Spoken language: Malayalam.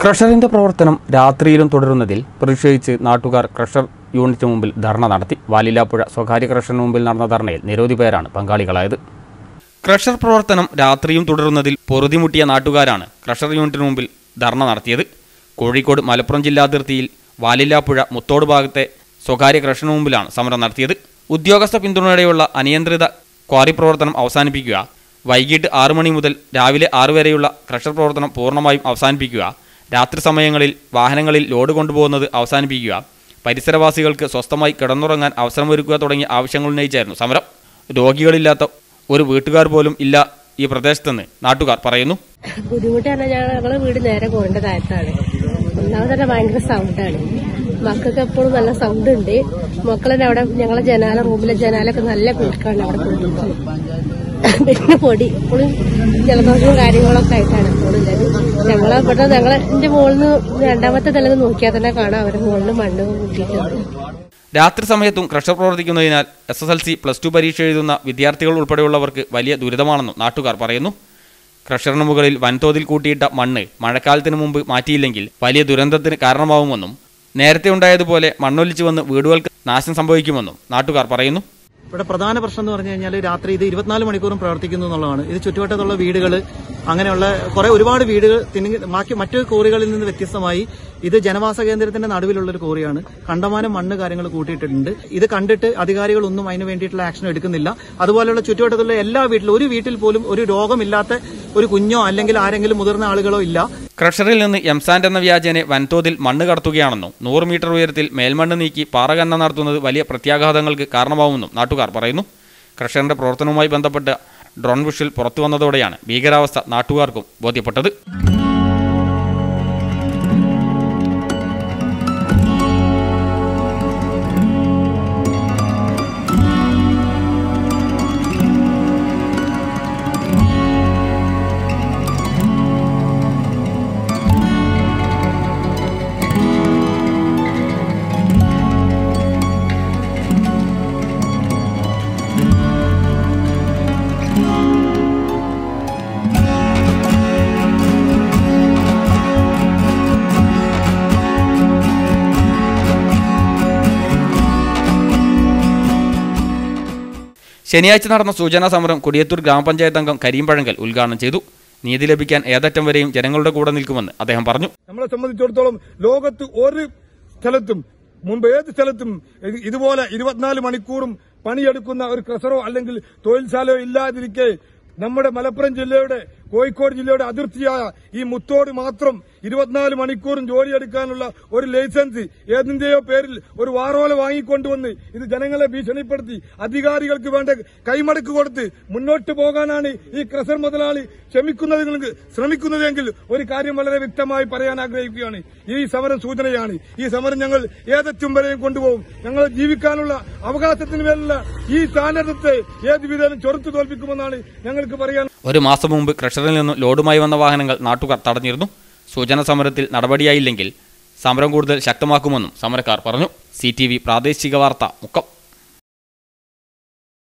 ക്രഷറിന്റെ പ്രവർത്തനം രാത്രിയിലും തുടരുന്നതിൽ പ്രതിഷേധിച്ച് നാട്ടുകാർ ക്രഷർ യൂണിറ്റിന് മുമ്പിൽ ധർണ നടത്തി വാലില്ലാപ്പുഴ സ്വകാര്യ ക്രഷറിന് മുമ്പിൽ നടന്ന ധർണയിൽ നിരവധി പേരാണ് പങ്കാളികളായത് ക്രഷർ പ്രവർത്തനം രാത്രിയും തുടരുന്നതിൽ പൊറുതിമുട്ടിയ നാട്ടുകാരാണ് ക്രഷർ യൂണിറ്റിന് മുമ്പിൽ ധർണ നടത്തിയത് കോഴിക്കോട് മലപ്പുറം ജില്ലാതിർത്തിയിൽ വാലില്ലാപ്പുഴ മുത്തോട് ഭാഗത്തെ സ്വകാര്യ ക്രഷറിന് മുമ്പിലാണ് സമരം നടത്തിയത് ഉദ്യോഗസ്ഥ പിന്തുണയോടെയുള്ള അനിയന്ത്രിത ക്വാറി പ്രവർത്തനം അവസാനിപ്പിക്കുക വൈകിട്ട് ആറു മണി മുതൽ രാവിലെ ആറ് വരെയുള്ള ക്രഷർ പ്രവർത്തനം പൂർണ്ണമായും അവസാനിപ്പിക്കുക രാത്രി സമയങ്ങളിൽ വാഹനങ്ങളിൽ ലോഡ് കൊണ്ടുപോകുന്നത് അവസാനിപ്പിക്കുക പരിസരവാസികൾക്ക് സ്വസ്ഥമായി കിടന്നുറങ്ങാൻ അവസരമൊരുക്കുക തുടങ്ങിയ ആവശ്യങ്ങൾ ഉന്നയിച്ചായിരുന്നു സമരം രോഗികളില്ലാത്ത ഒരു വീട്ടുകാർ പോലും ഇല്ല ഈ പ്രദേശത്തെന്ന് നാട്ടുകാർ പറയുന്നു ബുദ്ധിമുട്ട് പറഞ്ഞാൽ ഞങ്ങൾ ഞങ്ങളെ വീട് നേരെ പോകേണ്ട താഴത്താണ് ഒന്നാമത് തന്നെ ഭയങ്കര സൗണ്ടാണ് മക്കൾക്ക് എപ്പോഴും നല്ല സൗണ്ട് ഉണ്ട് മക്കളെ അവിടെ ഞങ്ങളെ ജനാല റൂമിലെ ജനാലൊക്കെ നല്ല കുലുക്കാണ് അവിടെ കുലുക്കുന്നത് പിന്നെ പൊടി എപ്പോഴും ജലദോഷവും കാര്യങ്ങളൊക്കെ ആയിട്ടാണ് എപ്പോഴും ഉള്ളത് ഞങ്ങളെ ഇവിടെ ഞങ്ങളെ എന്റെ മുകളിൽ നിന്ന് രണ്ടാമത്തെ നിലന്ന് നോക്കിയാൽ തന്നെ കാണാം അവരുടെ മുകളിൽ മണ്ണ് കൂട്ടിയിട്ടുണ്ട് രാത്രി സമയത്തും ക്രഷർ പ്രവർത്തിക്കുന്നതിനാൽ S S L C plus two പരീക്ഷ എഴുതുന്ന വിദ്യാർത്ഥികൾ ഉൾപ്പെടെയുള്ളവർക്ക് വലിയ ദുരിതമാണെന്നും നാട്ടുകാർ പറയുന്നു ക്രഷറിന് മുകളിൽ വൻതോതിൽ കൂട്ടിയിട്ട മണ്ണ് മഴക്കാലത്തിന് മുമ്പ് മാറ്റിയില്ലെങ്കിൽ വലിയ ദുരന്തത്തിന് കാരണമാവുമെന്നും നേരത്തെ ഉണ്ടായതുപോലെ മണ്ണൊലിച്ചു വന്ന് വീടുകൾക്ക് നാശം സംഭവിക്കുമെന്നും നാട്ടുകാർ പറയുന്നു ഇവിടെ പ്രധാന പ്രശ്നം എന്ന് പറഞ്ഞു കഴിഞ്ഞാൽ രാത്രി ഇത് ഇരുപത്തിനാല് മണിക്കൂറും പ്രവർത്തിക്കുന്നു എന്നുള്ളതാണ് ഇത് ചുറ്റുവട്ടത്തുള്ള വീടുകൾ അങ്ങനെയുള്ള കുറെ ഒരുപാട് വീടുകൾ തിങ്ങി ബാക്കി മറ്റു കോറികളിൽ നിന്ന് വ്യത്യസ്തമായി ഇത് ജനവാസ കേന്ദ്രത്തിന്റെ നടുവിലുള്ള ഒരു കോറിയാണ് കണ്ടമാനം മണ്ണ് കാര്യങ്ങൾ കൂട്ടിയിട്ടുണ്ട് ഇത് കണ്ടിട്ട് അധികാരികളൊന്നും അതിന് വേണ്ടിയിട്ടുള്ള ആക്ഷൻ എടുക്കുന്നില്ല അതുപോലെയുള്ള ചുറ്റുവട്ടത്തുള്ള എല്ലാ വീട്ടിലും ഒരു വീട്ടിൽ പോലും ഒരു രോഗമില്ലാത്ത ഒരു കുഞ്ഞോ അല്ലെങ്കിൽ ആരെങ്കിലും മുതിർന്ന ആളുകളോ ഇല്ല ക്രഷറിൽ നിന്ന് എംസാൻഡ് എന്ന വ്യാജേനെ വൻതോതിൽ മണ്ണ് കടത്തുകയാണെന്നും നൂറ് മീറ്റർ ഉയരത്തിൽ മേൽമണ്ണ് നീക്കി പാറകന്ന നടത്തുന്നത് വലിയ പ്രത്യാഘാതങ്ങൾക്ക് കാരണമാവുമെന്നും നാട്ടുകാർ പറയുന്നു ക്രഷറിന്റെ പ്രവർത്തനവുമായി ബന്ധപ്പെട്ട് ഡ്രോൺ വിഷ്വൽ പുറത്തു വന്നതോടെയാണ് ഭീകരാവസ്ഥ നാട്ടുകാർക്കും ബോധ്യപ്പെട്ടത് ശനിയാഴ്ച നടന്ന സൂചനാ സമരം കൊടിയത്തൂർ ഗ്രാമപഞ്ചായത്ത് അംഗം കരീം പഴങ്കൽ ഉദ്ഘാടനം ചെയ്തു നീതി ലഭിക്കാൻ ഏതറ്റം വരെയും ജനങ്ങളുടെ കൂടെ നിൽക്കുമെന്ന് അദ്ദേഹം പറഞ്ഞു നമ്മളെ സംബന്ധിച്ചിടത്തോളം ലോകത്ത് ഒരു സ്ഥലത്തും മുമ്പ് ഏത് സ്ഥലത്തും ഇത് ഇതുപോലെ ഇരുപത്തിനാല് മണിക്കൂറും പണിയെടുക്കുന്ന ഒരു ക്രസറോ അല്ലെങ്കിൽ തൊഴിൽശാലയോ ഇല്ലാതിരിക്കെ നമ്മുടെ മലപ്പുറം ജില്ലയുടെ കോഴിക്കോട് ജില്ലയുടെ അതിർത്തിയായ ഈ മുത്തോട് മാത്രം ഇരുപത്തിനാല് മണിക്കൂറും ജോലിയെടുക്കാനുള്ള ഒരു ലൈസൻസ് ഏതിന്റെയോ പേരിൽ ഒരു വാറോല വാങ്ങിക്കൊണ്ടുവന്ന് ഇത് ജനങ്ങളെ ഭീഷണിപ്പെടുത്തി അധികാരികൾക്ക് വേണ്ട കൈമടക്ക് കൊടുത്ത് മുന്നോട്ട് പോകാനാണ് ഈ ക്രസർ മുതലാളി ശ്രമിക്കുന്നതെങ്കിൽ ശ്രമിക്കുന്നതെങ്കിൽ ഒരു കാര്യം വളരെ വ്യക്തമായി പറയാൻ ആഗ്രഹിക്കുകയാണ് ഈ സമരം സൂചനയാണ് ഈ സമരം ഞങ്ങൾ ഏതറ്റം വരെയും കൊണ്ടുപോകും ഞങ്ങൾ ജീവിക്കാനുള്ള അവകാശത്തിന് മേലുള്ള ഈ സ്ഥാനത്തെ ഏത് വിധേനം ചെറുത്തു തോൽപ്പിക്കുമെന്നാണ് ഞങ്ങൾക്ക് പറയാൻ ഒരു മാസം മുമ്പ് ക്രഷറിൽ നിന്നും ലോഡുമായി വന്ന വാഹനങ്ങൾ നാട്ടുകാർ തടഞ്ഞിരുന്നു സൂചന സമരത്തിൽ നടപടിയായില്ലെങ്കിൽ സമരം കൂടുതൽ ശക്തമാക്കുമെന്നും സമരക്കാർ പറഞ്ഞു സി പ്രാദേശിക വാർത്ത മുക്കം